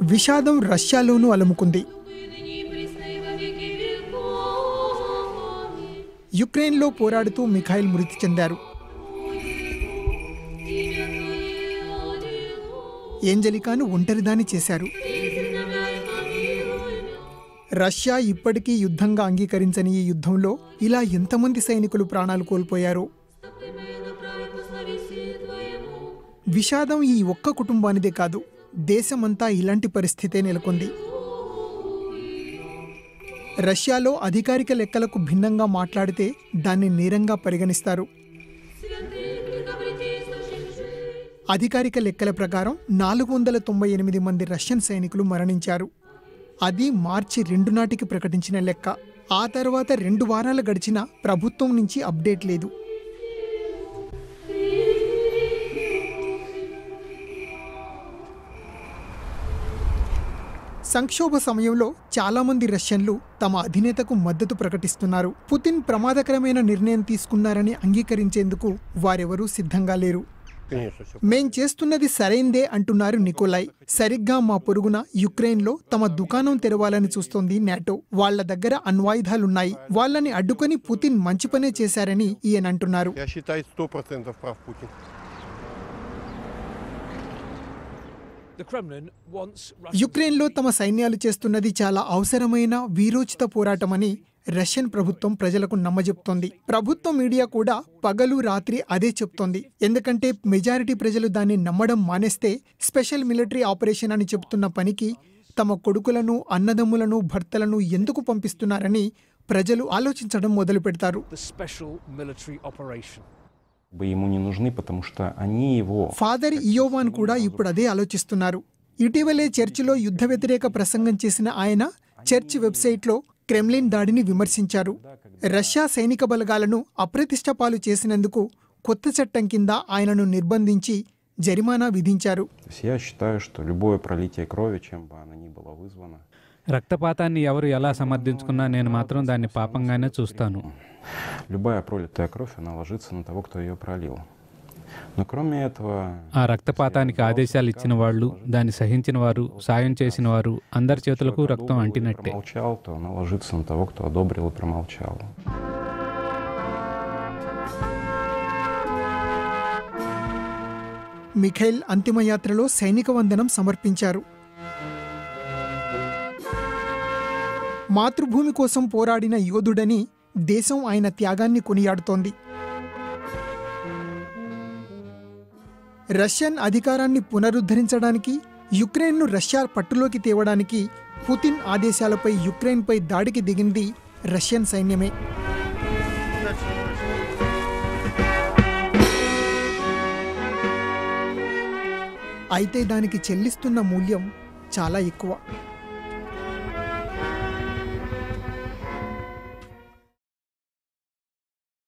విషాదం రష్యాలోనూ అలుముకుంది యుక్రెయిన్లో పోరాడుతూ మిఖాయిల్ మృతి చెందారు ఏంజలికాను ఒంటరిదాని చేశారు రష్యా ఇప్పటికీ యుద్ధంగా అంగీకరించని ఈ యుద్ధంలో ఇలా ఎంతమంది సైనికులు ప్రాణాలు కోల్పోయారో విషాదం ఈ ఒక్క కుటుంబానిదే కాదు దేశమంతా ఇలాంటి పరిస్థితే నెలకొంది రష్యాలో అధికారిక లెక్కలకు భిన్నంగా మాట్లాడితే దాన్ని నేరంగా పరిగణిస్తారు అధికారిక లెక్కల ప్రకారం నాలుగు వందల తొంభై ఎనిమిది మంది రష్యన్ సైనికులు మరణించారు అది మార్చి రెండు నాటికి ప్రకటించిన లెక్క ఆ తర్వాత రెండు వారాలు గడిచినా ప్రభుత్వం నుంచి అప్డేట్ లేదు సంక్షోభ సమయంలో చాలామంది రష్యన్లు తమ అధినేతకు మద్దతు ప్రకటిస్తున్నారు పుతిన్ ప్రమాదకరమైన నిర్ణయం తీసుకున్నారని అంగీకరించేందుకు వారెవరూ సిద్ధంగా లేరు Конечно, все. మేం చేస్తున్నది సరైందే అంటున్నారు నికోలాయ్ సరిగ్గా మా పొరుగున యుక్రెయిన్లో తమ దుకాణం తెరవాలని చూస్తోంది నాటో వాళ్ళ దగ్గర అణ్వాయుధాలున్నాయి వాళ్ళని అడ్డుకొని పుతిన్ మంచి పనే చేశారని ఈయన అంటున్నారు Я считаю, сто процентов прав Путин. The Kremlin wants యుక్రెయిన్లో తమ సైన్యాలు చేస్తున్నది చాలా అవసరమైన వీరోచిత పోరాటమని రష్యన్ ప్రభుత్వం ప్రజలకు నమ్మజెప్తోంది ప్రభుత్వ మీడియా కూడా పగలు రాత్రి అదే చెప్తోంది ఎందుకంటే మెజారిటీ ప్రజలు దాన్ని నమ్మడం మానేస్తే స్పెషల్ మిలిటరీ ఆపరేషన్ అని చెబుతున్న పనికి తమ కొడుకులను అన్నదమ్ములను భర్తలను ఎందుకు పంపిస్తున్నారని ప్రజలు ఆలోచించడం మొదలు పెడతారు the special military operation. бы ему не нужны, потому что они его father Ioann కూడా ఇప్పుడు అదే ఆలోచిస్తున్నారు ఇటీవలే చర్చిలో యుద్ధ వ్యతిరేక ప్రసంగం చేసిన ఆయన చర్చ్ వెబ్సైట్లో క్రెమ్లిన్ దాడిని విమర్శించారు రష్యా సైనిక బలగాలను అప్రతిష్ట పాలు చేసినందుకు కొత్త చట్టం కింద ఆయనను నిర్బంధించి జరిమానా విధించారు То есть я считаю, что любое пролитие крови, чем бы оно ни было вызвано, రక్తపాతాన్ని ఎవరు ఎలా సమర్థించుకున్నా నేను మాత్రం దాన్ని పాపంగానే చూస్తాను любая пролитая кровь, она ложится на того, кто ее пролил. Но кроме этого, ఆ రక్తపాతానికి ఆదేశాలు ఇచ్చిన వాళ్ళు దాన్ని సహించిన వారు సాయం చేసిన వారు అందరి చేతులకు రక్తం одобрил и అంటినట్టే промолчал, то она ложится на того, кто одобрил и промолчал. మిఖైల్ అంతిమయాత్రలో సైనిక వందనం సమర్పించారు మాతృభూమి కోసం పోరాడిన యోధుడని దేశం ఆయన త్యాగాన్ని కొనియాడుతోంది రష్యన్ అధికారాన్ని పునరుద్ధరించడానికి యుక్రెయిన్ను రష్యా పట్టులోకి తేవడానికి పుతిన్ ఆదేశాలపై యుక్రెయిన్పై దాడికి దిగింది రష్యన్ సైన్యమే అయితే దానికి చెల్లిస్తున్న మూల్యం చాలా ఎక్కువ